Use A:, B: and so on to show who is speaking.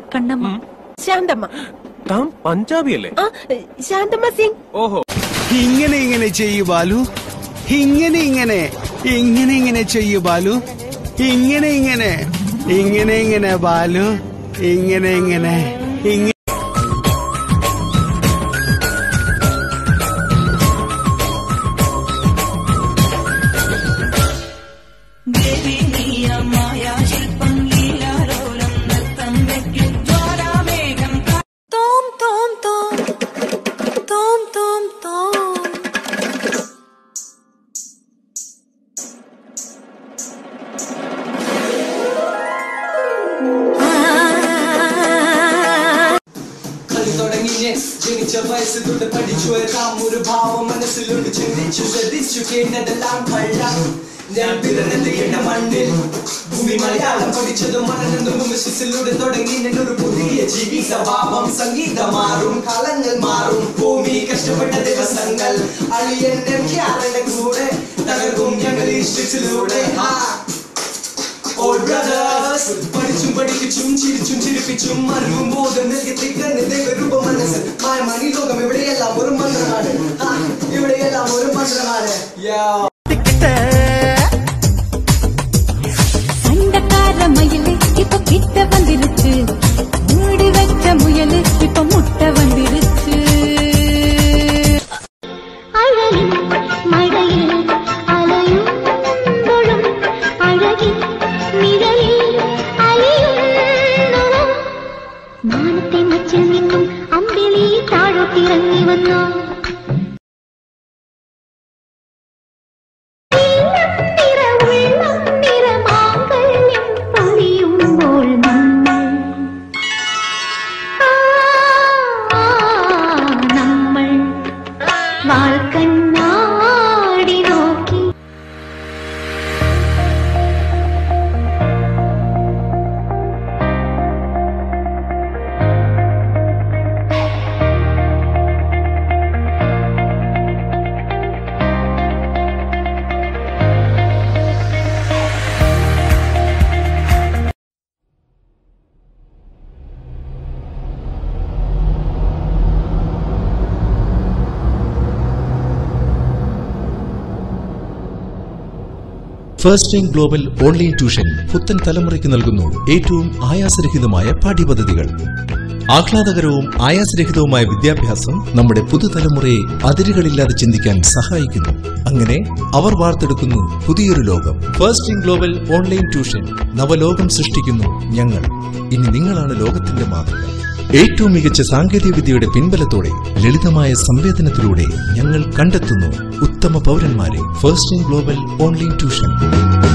A: കണ്ണമ്മ
B: ശാന്തമ്മ
C: താൻ പഞ്ചാബി അല്ലേ
B: ആ ശാന്തമ്മ സിംഗ്
C: ഓഹോ
D: ഇങ്ങനെ ഇങ്ങനെ ചെയ്യൂ ബാലു ഇങ്ങനെ ഇങ്ങനെ ഇങ്ങനെ ഇങ്ങനെ ചെയ്യൂ ബാലു ഇങ്ങനെ ഇങ്ങനെ ഇങ്ങനെ ഇങ്ങനെ ബാലു ഇങ്ങനെ ഇങ്ങനെ ഇങ്ങനെ
A: തോം തോം തോം തോം തോം തോം
E: കളി തുടങ്ങി ഞാൻ ജനിച്ച വയസ്സ് തൊട്ട് പഠിച്ചു വരാം ഒരു ഭാവം മനസ്സിലുണ്ട് ചിന്തിച്ചു ശ്രദ്ധിച്ചു കേട്ടതെല്ലാം കള്ളം ഞാൻ പിറന്നത് കേട്ട മണ്ണിൽ ഭൂമി മലയാളം പഠിച്ചത് മറന്നതും മിസ്സിലൂടെ തുടങ്ങി ഞാൻ ഒരു പുതിയ ജീവി സ്വഭാവം സംഗീതം മാറും കാലങ്ങൾ മാറും ഭൂമി കഷ്ടപ്പെട്ട ദിവസങ്ങൾ അളിയന്റെ ഖ്യാലന്റെ കൂടെ തകർക്കും ഞങ്ങൾ ഇഷ്ടത്തിലൂടെ ആ All brothers പഠിച്ചും പഠിപ്പിച്ചും ചിരിച്ചും ചിരിപ്പിച്ചും അറിവും ബോധം നൽകി തികഞ്ഞ ദൈവരൂപ മനസ്സ് മായമാണ് ഈ ലോകം ഇവിടെയെല്ലാം ഒരു മന്ത്രമാണ് ആ, ഇവിടെയെല്ലാം ഒരു മന്ത്രമാണ് Yeah.
A: சண்டக்கார மயிலு இப்ப கிட்ட வந்துருச்சு மூடி வச்ச முயலு இப்ப முட்டை வந்துருச்சு
F: அழகின் மழையில் அலையும் தொழும் அழகின் நிழலில் அலையும் நுரம். മാനത്തെ മച്ചിൽ നിന്നും അമ്പിളി താഴോട്ടിറങ്ങി വന്നു നീലം നിറ ഉള്ളം നിറ മാംഗല്യം പൊലിയുമ്പോൾ നമ്മൾ ആ, ആ, നമ്മൾ വാൽക്കണ്ണാടി നോക്കി
G: first time global online tuition പുത്തൻ തലമുറയ്ക്ക് നൽകുന്നു ഏറ്റവും ആയാസരഹിതമായ പാഠ്യപദ്ധതികൾ ആഹ്ലാദകരവും ആയാസരഹിതവുമായ വിദ്യാഭ്യാസം നമ്മുടെ പുതുതലമുറയെ അതിരുകളില്ലാതെ ചിന്തിക്കാൻ സഹായിക്കുന്നു അങ്ങനെ അവർ വാർത്തെടുക്കുന്നു പുതിയൊരു ലോകം first in global online tuition നവലോകം സൃഷ്ടിക്കുന്നു ഞങ്ങൾ ഇനി നിങ്ങളാണ് ലോകത്തിന്റെ മാതൃക ഏറ്റവും മികച്ച സാങ്കേതിക വിദ്യയുടെ പിൻബലത്തോടെ ലളിതമായ സംവേദനത്തിലൂടെ ഞങ്ങൾ കണ്ടെത്തുന്നു ഉത്തമ പൗരന്മാരെ first in global online tuition